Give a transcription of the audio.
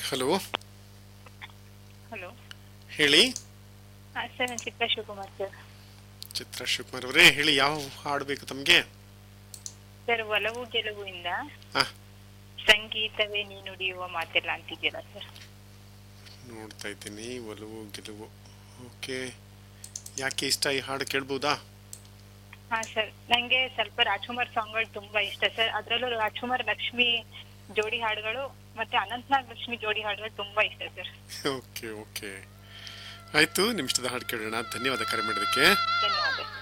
hello hello ಹೇಳಿ ಹಾಂ sir ನಾನು ಚಿತ್ರ ಶಿವಕುಮಾರ್ ಸರ್ ಚಿತ್ರ ಶಿವಕುಮಾರ್ ಅವರೇ ಹೇಳಿ ಯಾವ ಹಾಡು ಬೇಕು ತಮಗೆ ಸರ್ ಒಲವು ಗೆಲುವು ಇಂದ ಹಾ ಸಂಗೀತವೇ ನೀ ನುಡಿಯುವ ಮಾತೆಲ್ಲ ಅಂತಿದ್ದೀರಾ ಸರ್ ನೋಡ್ತಾ ಇದ್ದೀನಿ ಒಲವು ಗೆಲುವು ಓಕೆ ಯಾಕೆ ಇಷ್ಟ ಈ ಹಾಡು ಕೇಳ್ಬೋದಾ ಹಾ ಸರ್ ನಂಗೆ ಸ್ವಲ್ಪ ರಾಜ್ಕುಮಾರ್ ಸಾಂಗ್ಗಳು ತುಂಬಾ ಇಷ್ಟ ಸರ್ ಅದ್ರಲ್ಲೂ ರಾಜ್ಕುಮಾರ್ ಲಕ್ಷ್ಮಿ ಜೋಡಿ ಹಾಡುಗಳು ಮತ್ತೆ ಅನಂತ್ನಾಗ್ ಲಕ್ಷ್ಮಿ ಜೋಡಿ ಹಾಡುಗಳು ತುಂಬಾ ಇಷ್ಟ ಸರ್ ಓಕೆ ಓಕೆ ಆಯ್ತು ನಿಮ್ಮ ಇಷ್ಟದ ಹಾಡು ಕೇಳೋಣ ಧನ್ಯವಾದ ಕರೆ ಮಾಡೋದಕ್ಕೆ ಧನ್ಯವಾದ